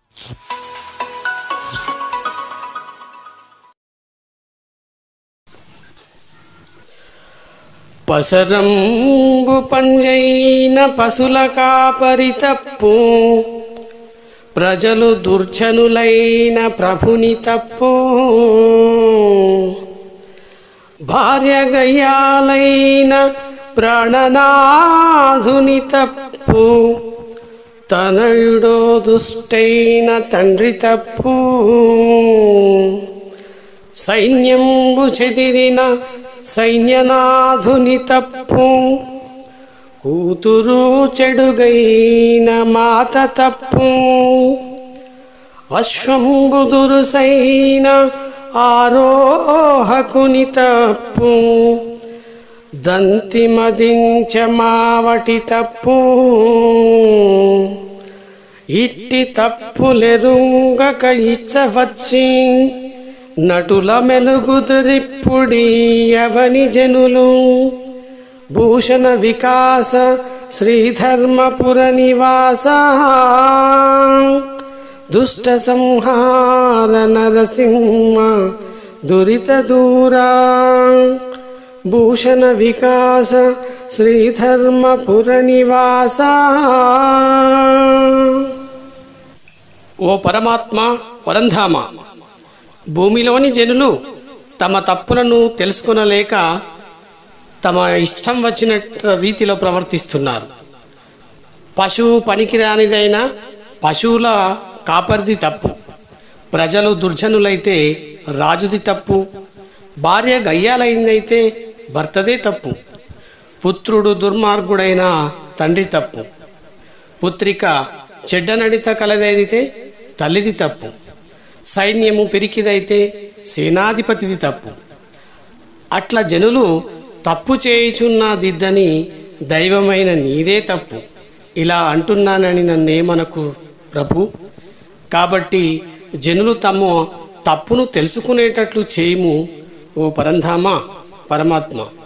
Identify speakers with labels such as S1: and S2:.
S1: పసరంబు పంజైన పశుల కాపరి తప్పు ప్రజలు దుర్జనులైన ప్రభుని తప్పు భార్య గయ్యాలైన ప్రాణనాథుని తప్పు తనయుడో దుష్టైన తండ్రి తప్పు సైన్యంబు చెదిరిన సైన్యనాథుని తప్పు కూతురు చెడుగైన మాత తప్పు అశ్వంబు దురుసైన ఆరోహకుని తప్పు దంతి మదించ మావటి తప్పు ఇట్టి తప్పులెరుంగక ఇచ్చవచ్చి నటుల మెలుగుదురిప్పుడి అవని జనులు భూషణ వికాస శ్రీధర్మపుర నివాస దుష్ట సంహార నరసింహ దురిత దూరా భూషణ వికాస శ్రీధర్మపుర నివాస ఓ పరమాత్మ పరంధామ భూమిలోని జనులు తమ తప్పులను తెలుసుకొనలేక తమ ఇష్టం వచ్చిన రీతిలో ప్రవర్తిస్తున్నారు పశువు పనికిరానిదైన పశువుల కాపరిది తప్పు ప్రజలు దుర్జనులైతే రాజుది తప్పు భార్య గయ్యాలైందైతే భర్తదే తప్పు పుత్రుడు దుర్మార్గుడైన తండ్రి తప్పు పుత్రిక చెడ్డ నడిత కలదైతే తల్లిది తప్పు సైన్యము పిరికిదైతే సేనాధిపతిది తప్పు అట్లా జనులు తప్పు చేయుచున్నదిద్దని దైవమైన నీదే తప్పు ఇలా అంటున్నానని నన్నేమనకు ప్రభు కాబట్టి జనులు తమ తప్పును తెలుసుకునేటట్లు చేయము ఓ పరంధామ పరమాత్మ